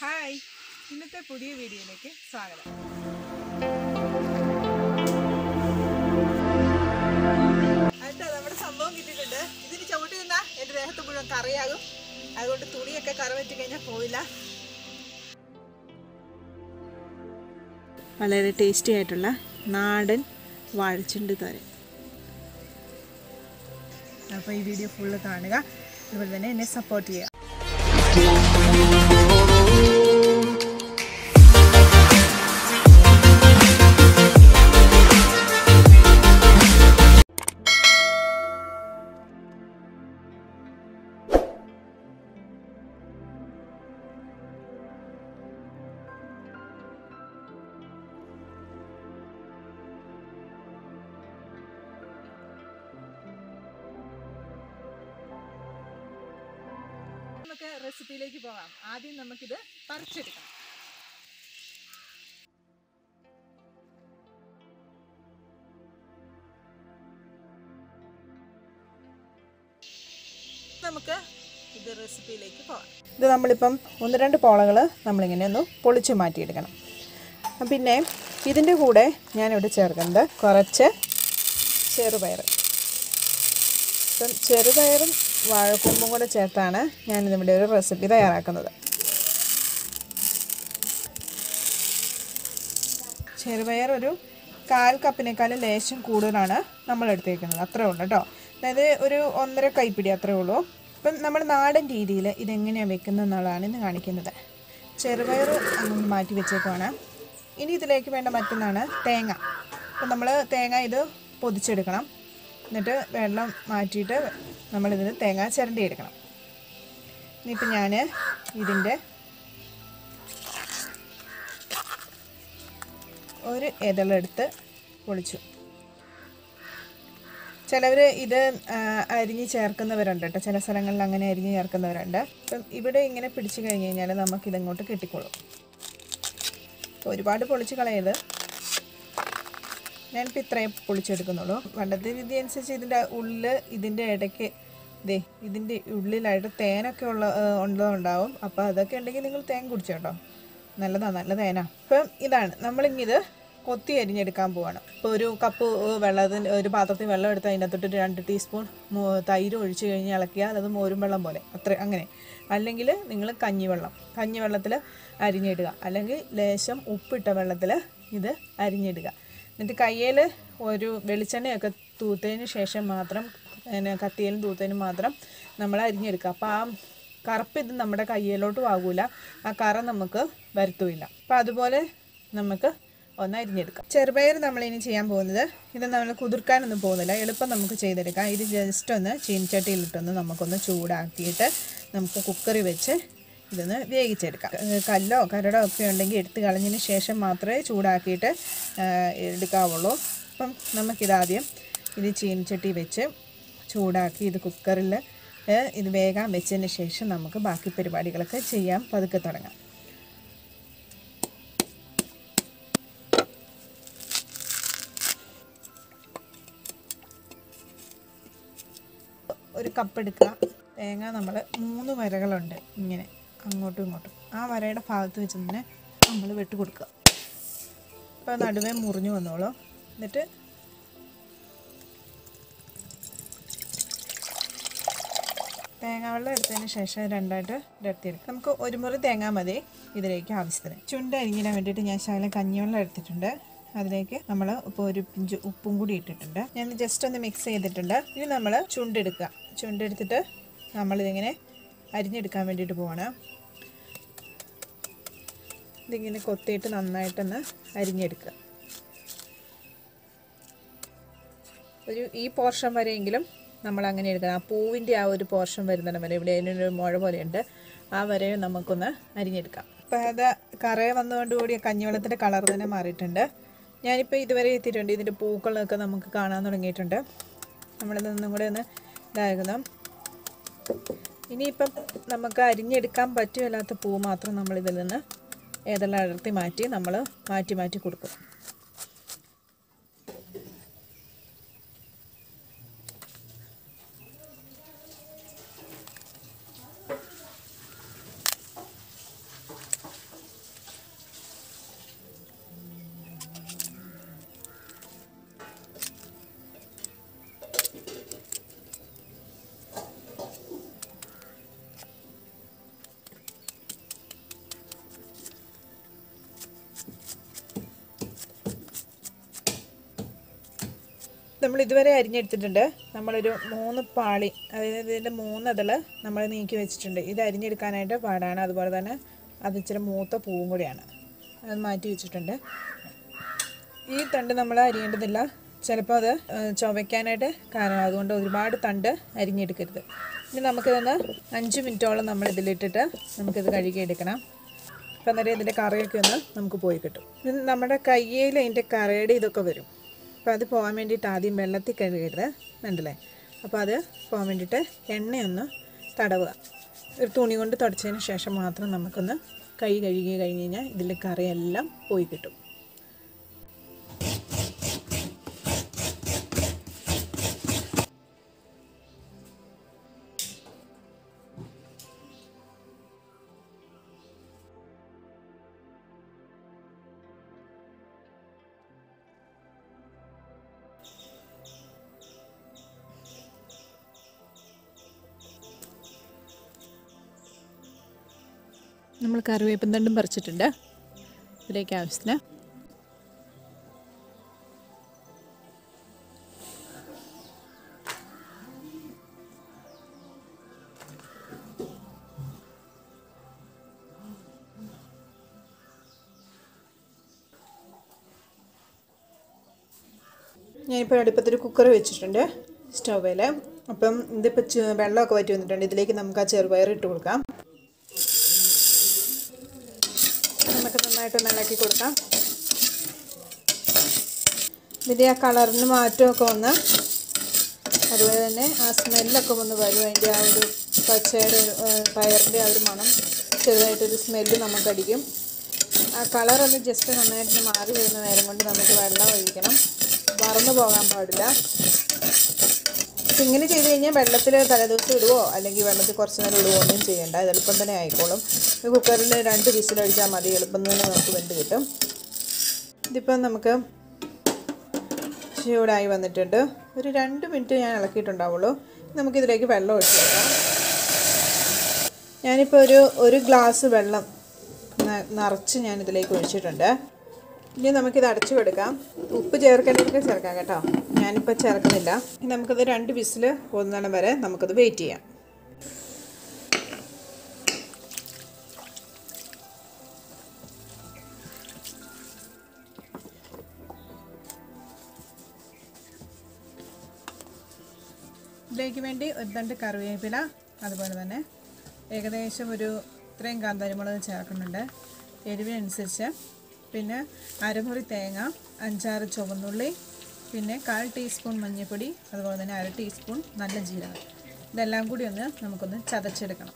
Hi ഇന്നത്തെ പുതിയ വീഡിയോയിലേക്ക് സ്വാഗതം എന്താ നമ്മുടെ സംഭവം കിട്ടിയിട്ടുണ്ട് ഇതിന് ചവിട്ടി നിന്നാ എൻ്റെ ദേഹത്ത് മുഴുവൻ കറിയാകും അതുകൊണ്ട് തുണിയൊക്കെ കറ പറ്റി കഴിഞ്ഞാൽ പോയില്ല വളരെ ടേസ്റ്റി ആയിട്ടുള്ള നാടൻ വാഴച്ചുണ്ട് തോരൻ അപ്പോൾ ഈ വീഡിയോ ഫുള്ള് കാണുക അതുപോലെ തന്നെ എന്നെ സപ്പോർട്ട് ചെയ്യുക നമുക്ക് റെസിപ്പിയിലേക്ക് പോകാം ആദ്യം നമുക്കിത് പറിച്ചെടുക്കാം നമുക്ക് ഇത് റെസിപ്പിയിലേക്ക് പോകാം ഇത് നമ്മളിപ്പം ഒന്ന് രണ്ട് പോളകൾ നമ്മളിങ്ങനെ ഒന്ന് പൊളിച്ച് മാറ്റിയെടുക്കണം പിന്നെ ഇതിൻ്റെ കൂടെ ഞാനിവിടെ ചേർക്കുന്നത് കുറച്ച് ചെറുപയർ ഇപ്പം ചെറുപയറും വാഴക്കൊമ്പും കൂടെ ചേർത്താണ് ഞാനിതിവിടെ ഒരു റെസിപ്പി തയ്യാറാക്കുന്നത് ചെറുപയർ ഒരു കാൽ കപ്പിനേക്കാളും ലേശം കൂടുതലാണ് നമ്മൾ എടുത്തേക്കുന്നത് അത്രേ ഉള്ളൂ കേട്ടോ അതായത് ഒരു ഒന്നര കൈപ്പിടി അത്രേ ഉള്ളൂ ഇപ്പം നമ്മൾ നാടൻ രീതിയിൽ ഇതെങ്ങനെയാണ് വെക്കുന്നത് എന്നുള്ളതാണ് ഇന്ന് കാണിക്കുന്നത് ചെറുപയർ അങ്ങ് മാറ്റി വെച്ചേക്കുവാണ് ഇനി ഇതിലേക്ക് വേണ്ട മറ്റൊന്നാണ് തേങ്ങ അപ്പം നമ്മൾ തേങ്ങ ഇത് പൊതിച്ചെടുക്കണം എന്നിട്ട് വെള്ളം മാറ്റിയിട്ട് നമ്മളിതിന് തേങ്ങ ചിരണ്ടി എടുക്കണം ഇനിയിപ്പോൾ ഞാൻ ഇതിൻ്റെ ഒരു ഇതളെടുത്ത് പൊളിച്ചു ചിലവർ ഇത് ആ, അരിഞ്ഞ് ചേർക്കുന്നവരുണ്ട് കേട്ടോ ചില സ്ഥലങ്ങളിൽ അങ്ങനെ അരിഞ്ഞ് ചേർക്കുന്നവരുണ്ട് അപ്പം ഇവിടെ ഇങ്ങനെ പിടിച്ചു കഴിഞ്ഞ് കഴിഞ്ഞാൽ നമുക്കിതങ്ങോട്ട് കിട്ടിക്കോളും ഒരുപാട് പൊളിച്ച് കളയത് ഞാനിപ്പോൾ ഇത്രയും പൊളിച്ചെടുക്കുന്നുള്ളൂ പണ്ടത്തെ രീതി അനുസരിച്ച് ഇതിൻ്റെ ഉള്ളിൽ ഇതിൻ്റെ ഇടയ്ക്ക് ദേ ഇതിൻ്റെ ഉള്ളിലായിട്ട് തേനൊക്കെ ഉള്ള ആ, ഉള്ളതുണ്ടാവും അപ്പോൾ അതൊക്കെ ഉണ്ടെങ്കിൽ നിങ്ങൾ തേൻ കുടിച്ചോ കേട്ടോ നല്ലതാണ് നല്ല തേനാ ഇപ്പം ഇതാണ് നമ്മളിങ്ങിത് കൊത്തി അരിഞ്ഞെടുക്കാൻ പോവാണ് ഇപ്പോൾ ഒരു കപ്പ് വെള്ളത്തിന് ഒരു പാത്രത്തിൽ വെള്ളം എടുത്ത് അതിനകത്തോട്ട് ഒരു രണ്ട് ടീസ്പൂൺ മോ- തൈര് ഒഴിച്ച് കഴിഞ്ഞ് ഇളക്കിയാൽ അത് മോരും വെള്ളം പോലെ അത്ര അങ്ങനെ അല്ലെങ്കിൽ നിങ്ങൾ കഞ്ഞിവെള്ളം കഞ്ഞിവെള്ളത്തിൽ അരിഞ്ഞിടുക അല്ലെങ്കിൽ ലേശം ഉപ്പിട്ട വെള്ളത്തിൽ ഇത് അരിഞ്ഞിടുക എന്നിട്ട് കയ്യിൽ ഒരു വെളിച്ചെണ്ണയൊക്കെ തൂത്തതിന് ശേഷം മാത്രം പിന്നെ കത്തിയിലും തൂത്തതിനും മാത്രം നമ്മൾ അരിഞ്ഞെടുക്കുക അപ്പോൾ ആ കറുപ്പ് ഇത് നമ്മുടെ കയ്യിലോട്ടും ആകൂല ആ കറ നമുക്ക് വരുത്തുമില്ല അപ്പം അതുപോലെ നമുക്ക് ഒന്ന് അരിഞ്ഞെടുക്കാം ചെറുപയർ നമ്മളിനി ചെയ്യാൻ പോകുന്നത് ഇത് നമ്മൾ കുതിർക്കാനൊന്നും പോകുന്നില്ല എളുപ്പം നമുക്ക് ചെയ്തെടുക്കാം ഇത് ജസ്റ്റ് ഒന്ന് ചീനിച്ചട്ടിയിലിട്ടൊന്ന് നമുക്കൊന്ന് ചൂടാക്കിയിട്ട് നമുക്ക് കുക്കറി വെച്ച് ഇതൊന്ന് വേവിച്ചെടുക്കാം ഏഹ് കല്ലോ കരടോ ഒക്കെ ഉണ്ടെങ്കിൽ എടുത്ത് കളഞ്ഞതിന് ശേഷം മാത്രമേ ചൂടാക്കിയിട്ട് ആഹ് എടുക്കാവുള്ളൂ അപ്പം നമുക്കിതാദ്യം ഇത് ചീനിച്ചട്ടി വെച്ച് ചൂടാക്കി ഇത് കുക്കറിൽ ഏഹ് ഇത് വേഗം വെച്ചതിന് ശേഷം നമുക്ക് ബാക്കി പരിപാടികളൊക്കെ ചെയ്യാൻ പതുക്കെ തുടങ്ങാം ഒരു കപ്പ് എടുക്കുക തേങ്ങ നമ്മൾ മൂന്ന് വരകളുണ്ട് ഇങ്ങനെ അങ്ങോട്ടും ഇങ്ങോട്ടും ആ വരയുടെ ഭാഗത്ത് വെച്ച് തന്നെ നമ്മൾ വെട്ടി കൊടുക്കുക അപ്പോൾ നടുവേ മുറിഞ്ഞു വന്നോളൂ എന്നിട്ട് തേങ്ങ വെള്ളം എടുത്തതിന് ശേഷം രണ്ടായിട്ട് ഇരത്തിയെടുക്കും നമുക്ക് ഒരു മുറി തേങ്ങ മതി ഇതിലേക്ക് ആവശ്യത്തിന് ചുണ്ട് അരിഞ്ഞിടാൻ വേണ്ടിയിട്ട് ഞാൻ ശകലം കഞ്ഞിവെള്ളം എടുത്തിട്ടുണ്ട് അതിലേക്ക് നമ്മൾ ഇപ്പോൾ ഒരു പിഞ്ച് ഉപ്പും കൂടി ഇട്ടിട്ടുണ്ട് ഞാൻ ജസ്റ്റ് ഒന്ന് മിക്സ് ചെയ്തിട്ടുണ്ട് ഇനി നമ്മൾ ചുണ്ടെടുക്കുക ചുണ്ടെടുത്തിട്ട് നമ്മളിതിങ്ങനെ അരിഞ്ഞെടുക്കാൻ വേണ്ടിയിട്ട് പോവാണ് ഇതിങ്ങനെ കൊത്തിയിട്ട് നന്നായിട്ടൊന്ന് അരിഞ്ഞെടുക്കുക ഒരു ഈ പോർഷൻ വരെയെങ്കിലും നമ്മൾ അങ്ങനെ എടുക്കണം ആ പൂവിൻ്റെ ആ ഒരു പോർഷൻ വരുന്നിടം വരെ ഇവിടെ അതിനൊരു മുഴ പോലെയുണ്ട് ആ വരെ നമുക്കൊന്ന് അരിഞ്ഞെടുക്കാം അപ്പോൾ അത് കറയെ വന്നതുകൊണ്ടുകൂടി കഞ്ഞിവെള്ളത്തിൻ്റെ കളർ തന്നെ മാറിയിട്ടുണ്ട് ഞാനിപ്പോൾ ഇതുവരെ എത്തിയിട്ടുണ്ട് ഇതിൻ്റെ പൂക്കളൊക്കെ നമുക്ക് കാണാൻ തുടങ്ങിയിട്ടുണ്ട് നമ്മളിതൊന്നും കൂടെ ഒന്ന് ഇതാകുന്നു ഇനിയിപ്പം നമുക്ക് അരിഞ്ഞെടുക്കാൻ പറ്റുമല്ലാത്ത പൂ മാത്രം നമ്മൾ ഇതിൽ നിന്ന് ഏതെല്ലാം അടർത്തി മാറ്റി നമ്മൾ മാറ്റി മാറ്റി കൊടുക്കും നമ്മൾ ഇതുവരെ അരിഞ്ഞെടുത്തിട്ടുണ്ട് നമ്മളൊരു മൂന്ന് പാളി അതായത് ഇതിൻ്റെ മൂന്നതൾ നമ്മൾ നീക്കി വെച്ചിട്ടുണ്ട് ഇത് അരിഞ്ഞെടുക്കാനായിട്ട് പാടാണ് അതുപോലെ തന്നെ അത് ഇച്ചിരി മൂത്ത പൂവും കൂടിയാണ് അത് മാറ്റി വെച്ചിട്ടുണ്ട് ഈ തണ്ട് നമ്മൾ അരിയേണ്ടതില്ല ചിലപ്പോൾ അത് ആ, ചുവയ്ക്കാനായിട്ട് കാരണം അതുകൊണ്ട് ഒരുപാട് തണ്ട് അരിഞ്ഞെടുക്കരുത് ഇനി നമുക്കിതൊന്ന് അഞ്ച് മിനിറ്റോളം നമ്മൾ ഇതിലിട്ടിട്ട് നമുക്കിത് കഴുകിയെടുക്കണം അപ്പം അന്നേരം ഇതിൻ്റെ കറിയൊക്കെ ഒന്ന് നമുക്ക് പോയി കിട്ടും ഇത് നമ്മുടെ കയ്യിൽ അതിൻ്റെ കറയുടെ ഇതൊക്കെ വരും അപ്പോൾ അത് പോകാൻ വേണ്ടിയിട്ട് ആദ്യം വെള്ളത്തിൽ കഴുകരുത് ഉണ്ടല്ലേ അപ്പോൾ അത് പോകാൻ വേണ്ടിയിട്ട് എണ്ണയൊന്ന് തടവുക ഒരു തുണി കൊണ്ട് തുടച്ചതിന് ശേഷം മാത്രം നമുക്കൊന്ന് കൈ കഴുകി കഴിഞ്ഞ് കഴിഞ്ഞാൽ ഇതിൽ കറിയെല്ലാം പോയി കിട്ടും നമ്മൾ കറിവേപ്പൻ തണ്ടും പറിച്ചിട്ടുണ്ട് ഇതിലേക്ക് ആവശ്യത്തിന് ഞാനിപ്പോൾ അടുപ്പത്തൊരു കുക്കർ വെച്ചിട്ടുണ്ട് സ്റ്റൗവിൽ അപ്പം ഇതിപ്പോൾ ചെ- വെള്ളമൊക്കെ വറ്റി വന്നിട്ടുണ്ട് ഇതിലേക്ക് നമുക്ക് ആ ചെറുപയർ ഇട്ട് കൊടുക്കാം നമുക്ക് നന്നായിട്ട് ഒന്ന് ഇളക്കി കൊടുക്കാം ഇതിൻ്റെ ആ കളറിന് മാറ്റമൊക്കെ വന്ന് അതുപോലെ തന്നെ ആ സ്മെല്ലൊക്കെ വന്ന് വരും അതിൻ്റെ ആ ഒരു പച്ചയുടെ ഒരു, ആ, പയറിൻ്റെ ആ ഒരു മണം ചെറുതായിട്ടൊരു സ്മെല്ല് നമുക്കടിക്കും ആ കളറൊന്ന് ജസ്റ്റ് നന്നായിട്ട് മാറി വരുന്ന നേരം കൊണ്ട് നമുക്ക് വെള്ളം ഒഴിക്കണം മറന്നു പോകാൻ പാടില്ല അപ്പം ഇങ്ങനെ ചെയ്ത് കഴിഞ്ഞാൽ വെള്ളത്തിൽ തലേദിവസം ഇടുവോ അല്ലെങ്കിൽ വെള്ളത്തിൽ കുറച്ച് നേരം ഇടുവോ ഒന്നും ചെയ്യണ്ട ഇത് എളുപ്പം തന്നെ ആയിക്കോളും ഈ കുക്കറിൽ രണ്ട് വിസിലടിച്ചാൽ മതി എളുപ്പം തന്നെ നമുക്ക് വെന്ത് കിട്ടും ഇതിപ്പം നമുക്ക് ചൂടായി വന്നിട്ടുണ്ട് ഒരു രണ്ട് മിനിറ്റ് ഞാൻ ഇളക്കിയിട്ടുണ്ടാവുള്ളൂ നമുക്കിതിലേക്ക് വെള്ളം ഒഴിച്ച് വെക്കാം ഞാനിപ്പോൾ ഒരു ഒരു ഗ്ലാസ് വെള്ളം ന- നിറച്ച് ഞാൻ ഇതിലേക്ക് ഒഴിച്ചിട്ടുണ്ട് ഇനി നമുക്കിത് അടച്ചു കൊടുക്കാം ഉപ്പ് ചേർക്കേണ്ടതൊക്കെ ചേർക്കാം കേട്ടോ ഞാനിപ്പോൾ ചേർക്കുന്നില്ല ഇനി നമുക്കിത് രണ്ട് വിസിൽ ഒന്നിടം വരെ നമുക്കത് വെയിറ്റ് ചെയ്യാം ഇതിലേക്ക് വേണ്ടി ഒരു തണ്ട് കറിവേപ്പില അതുപോലെ തന്നെ ഏകദേശം ഒരു ഇത്രയും കാന്താരിമുളക് ചേർക്കുന്നുണ്ട് എരിവിനനുസരിച്ച് പിന്നെ അരമുറി തേങ്ങ അഞ്ചാറ് ചുവന്നുള്ളി പിന്നെ കാൽ ടീസ്പൂൺ മഞ്ഞൾപ്പൊടി അതുപോലെ തന്നെ അര ടീസ്പൂൺ നല്ല ജീരകം ഇതെല്ലാം കൂടി ഒന്ന് നമുക്കൊന്ന് ചതച്ചെടുക്കണം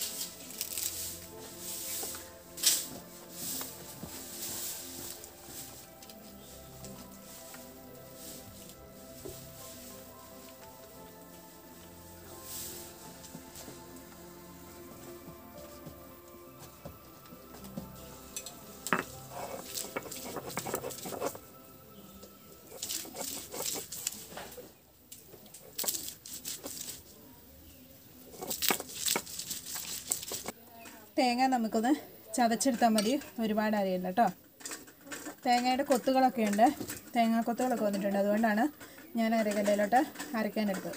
തേങ്ങ നമുക്കൊന്ന് ചതച്ചെടുത്താൽ മതി ഒരുപാട് അരിയില്ല കേട്ടോ തേങ്ങയുടെ കൊത്തുകളൊക്കെ ഉണ്ട് തേങ്ങാ കൊത്തുകളൊക്കെ വന്നിട്ടുണ്ട് അതുകൊണ്ടാണ് ഞാൻ അരകല്ലയിലോട്ട് അരയ്ക്കാനെടുത്തത്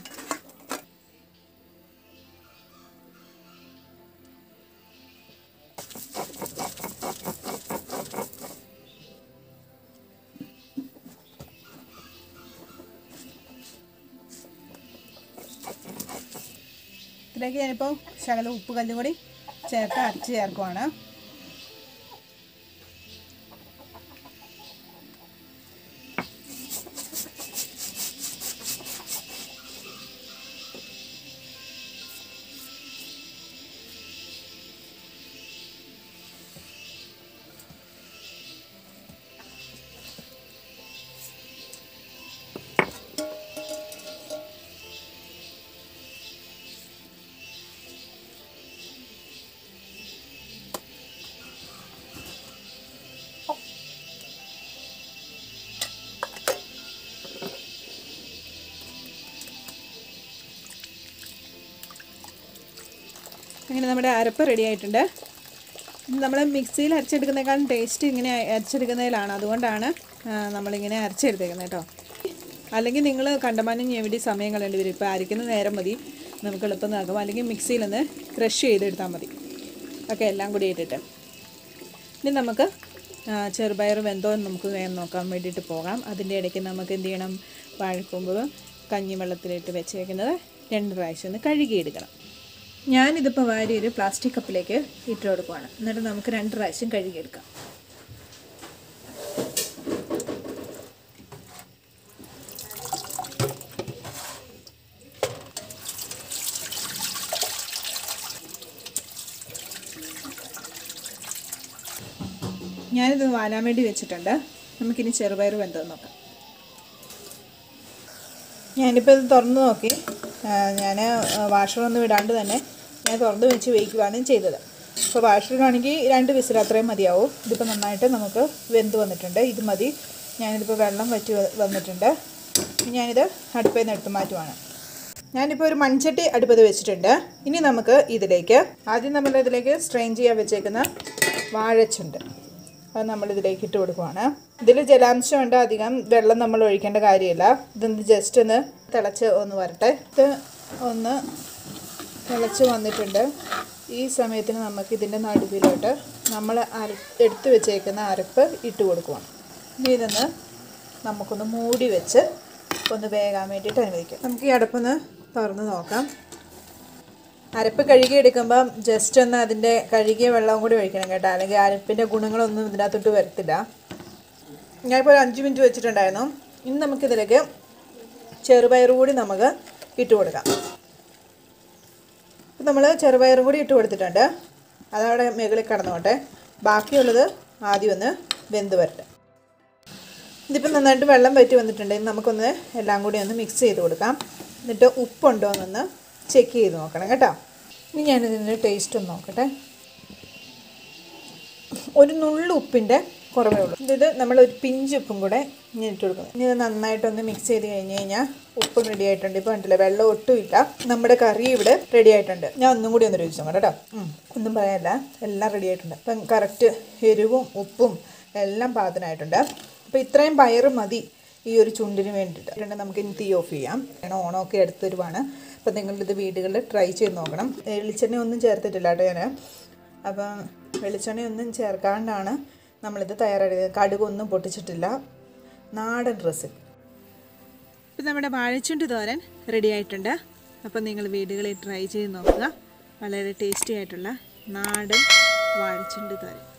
ഇതിലേക്ക് ഞാനിപ്പോൾ ശകലം ഉപ്പ് കല്ലും കൂടി ചേർത്ത് അരച്ച് ചേർക്കുവാണ് അങ്ങനെ നമ്മുടെ അരപ്പ് റെഡി ആയിട്ടുണ്ട് നമ്മൾ മിക്സിയിൽ അരച്ചെടുക്കുന്നതിനേക്കാളും ടേസ്റ്റ് ഇങ്ങനെ അരച്ചെടുക്കുന്നതിലാണ് അതുകൊണ്ടാണ് ആ, നമ്മളിങ്ങനെ അരച്ചെടുത്തേക്കുന്നത് കേട്ടോ അല്ലെങ്കിൽ നിങ്ങൾ കണ്ടമാനം ഞെവിടി സമയം കളയേണ്ടി വരും ഇപ്പോൾ അരയ്ക്കുന്ന നേരം മതി നമുക്ക് എളുപ്പം നടക്കും അല്ലെങ്കിൽ മിക്സിയിലൊന്ന് ക്രഷ് ചെയ്തെടുത്താൽ മതി ഓക്കെ എല്ലാം കൂടി ഇട്ടിട്ട് ഇനി നമുക്ക് ആ, ചെറുപയർ വെന്തോ എന്ന് നമുക്ക് വേഗം നോക്കാൻ വേണ്ടിയിട്ട് പോകാം അതിൻ്റെ ഇടയ്ക്ക് നമുക്ക് എന്ത് ചെയ്യണം വാഴക്കൊമ്പ് കഞ്ഞിവെള്ളത്തിലിട്ട് വെച്ചേക്കുന്നത് രണ്ട് പ്രാവശ്യം ഒന്ന് കഴുകിയെടുക്കണം ഞാനിതിപ്പോൾ വാരി ഒരു പ്ലാസ്റ്റിക് കപ്പിലേക്ക് ഇട്ട് കൊടുക്കുവാണ് എന്നിട്ട് നമുക്ക് രണ്ട് പ്രാവശ്യം കഴുകിയെടുക്കാം ഞാനിത് വാലാൻ വേണ്ടി വെച്ചിട്ടുണ്ട് നമുക്കിനി ചെറുപയർ വെന്തോന്ന് നോക്കാം ഞാനിപ്പോൾ ഇത് തുറന്ന് നോക്കി ഞാൻ വാഷറൊന്നും വിടാണ്ട് തന്നെ ഞാൻ തുറന്ന് വെച്ച് വേവിക്കുകയാണ് ചെയ്തത് അപ്പോൾ വാഷറിനാണെങ്കിൽ രണ്ട് വിസിൽ അത്രയും മതിയാവും ഇതിപ്പോൾ നന്നായിട്ട് നമുക്ക് വെന്ത് വന്നിട്ടുണ്ട് ഇത് മതി ഞാനിതിപ്പോൾ വെള്ളം വറ്റി വ- വന്നിട്ടുണ്ട് ഇനി ഞാനിത് അടുപ്പിൽ നിന്ന് എടുത്ത് മാറ്റുവാണ് ഞാനിപ്പോൾ ഒരു മൺചട്ടി അടുപ്പത്ത് വെച്ചിട്ടുണ്ട് ഇനി നമുക്ക് ഇതിലേക്ക് ആദ്യം നമ്മൾ ഇതിലേക്ക് സ്ട്രെയിൻ ചെയ്യാൻ വെച്ചേക്കുന്ന വാഴച്ചുണ്ട് അത് നമ്മൾ ഇതിലേക്ക് ഇട്ട് കൊടുക്കുവാണ് ഇതിൽ ജലാംശമുണ്ട് അധികം വെള്ളം നമ്മൾ ഒഴിക്കേണ്ട കാര്യമില്ല ഇതൊന്ന് ജസ്റ്റ് ഒന്ന് തിളച്ച് ഒന്ന് വരട്ടെ ഇത് ഒന്ന് തിളച്ച് വന്നിട്ടുണ്ട് ഈ സമയത്തിന് നമുക്ക് ഇതിൻ്റെ നടുവിലോട്ട് നമ്മൾ അര എടുത്ത് വെച്ചേക്കുന്ന അരപ്പ് ഇട്ട് കൊടുക്കുവാണ് ഇനി ഇതൊന്ന് നമുക്കൊന്ന് മൂടി വെച്ച് ഒന്ന് വേകാൻ വേണ്ടിയിട്ട് അനുവദിക്കാം നമുക്ക് ഈ അടപ്പൊന്ന് തുറന്ന് നോക്കാം അരപ്പ് കഴുകി എടുക്കുമ്പം ജസ്റ്റ് ഒന്ന് അതിൻ്റെ കഴുകിയ വെള്ളവും കൂടി ഒഴിക്കണം കേട്ടോ അല്ലെങ്കിൽ അരപ്പിൻ്റെ ഗുണങ്ങളൊന്നും ഇതിനകത്തോട്ട് വരത്തില്ല ഞാനിപ്പോൾ ഒരു അഞ്ച് മിനിറ്റ് വെച്ചിട്ടുണ്ടായിരുന്നു ഇനി നമുക്കിതിലേക്ക് ചെറുപയർ കൂടി നമുക്ക് ഇട്ട് കൊടുക്കാം ഇപ്പം നമ്മൾ ചെറുപയറും കൂടി ഇട്ട് കൊടുത്തിട്ടുണ്ട് അതവിടെ മുകളിൽ കിടന്നോട്ടെ ബാക്കിയുള്ളത് ആദ്യം ഒന്ന് വെന്ത് വരട്ടെ ഇതിപ്പോൾ നന്നായിട്ട് വെള്ളം വറ്റി വന്നിട്ടുണ്ട് ഇനി നമുക്കൊന്ന് എല്ലാം കൂടി ഒന്ന് മിക്സ് ചെയ്ത് കൊടുക്കാം എന്നിട്ട് ഉപ്പുണ്ടോ എന്നൊന്ന് ചെക്ക് ചെയ്ത് നോക്കണം കേട്ടോ ഇനി ഞാനിതിൻ്റെ ടേസ്റ്റ് ഒന്ന് നോക്കട്ടെ ഒരു നുള്ളു ഉപ്പിൻ്റെ കുറവേ ഉള്ളൂ ഇത് നമ്മൾ ഒരു പിഞ്ച് ഉപ്പും കൂടെ ഇങ്ങനെ ഇട്ട് കൊടുക്കുന്നത് ഇനി ഇത് നന്നായിട്ടൊന്ന് മിക്സ് ചെയ്ത് കഴിഞ്ഞ് കഴിഞ്ഞാൽ ഉപ്പ് റെഡി ആയിട്ടുണ്ട് ഇപ്പോൾ കണ്ടില്ല വെള്ളം ഒട്ടുമില്ല നമ്മുടെ കറി ഇവിടെ റെഡി ആയിട്ടുണ്ട് ഞാൻ ഒന്നും കൂടി ഒന്ന് രുചിച്ചു കേട്ടോ ഉം. ഒന്നും പറയാനില്ല എല്ലാം റെഡി ആയിട്ടുണ്ട് അപ്പം കറക്റ്റ് എരിവും ഉപ്പും എല്ലാം പാകത്തിനായിട്ടുണ്ട് അപ്പോൾ ഇത്രയും പയറ് മതി ഈ ഒരു ചുണ്ടിന് വേണ്ടിയിട്ട് അതുകൊണ്ട് നമുക്ക് ഇനി തീ ഓഫ് ചെയ്യാം കാരണം ഓണമൊക്കെ അടുത്ത് വരുവാണ് അപ്പോൾ നിങ്ങളിത് വീടുകളിൽ ട്രൈ ചെയ്ത് നോക്കണം വെളിച്ചെണ്ണ ഒന്നും ചേർത്തിട്ടില്ല കേട്ടോ ഞാൻ അപ്പം വെളിച്ചെണ്ണയൊന്നും ചേർക്കാണ്ടാണ് നമ്മളിത് തയ്യാറാക്കിയത് കടുകൊന്നും പൊട്ടിച്ചിട്ടില്ല നാടൻ റെസിപ്പി ഇപ്പം നമ്മുടെ വാഴച്ചുണ്ട് തോരൻ റെഡി ആയിട്ടുണ്ട് അപ്പം നിങ്ങൾ വീടുകളിൽ ട്രൈ ചെയ്ത് നോക്കുക വളരെ ടേസ്റ്റി ആയിട്ടുള്ള നാടൻ വാഴച്ചുണ്ട് തോരൻ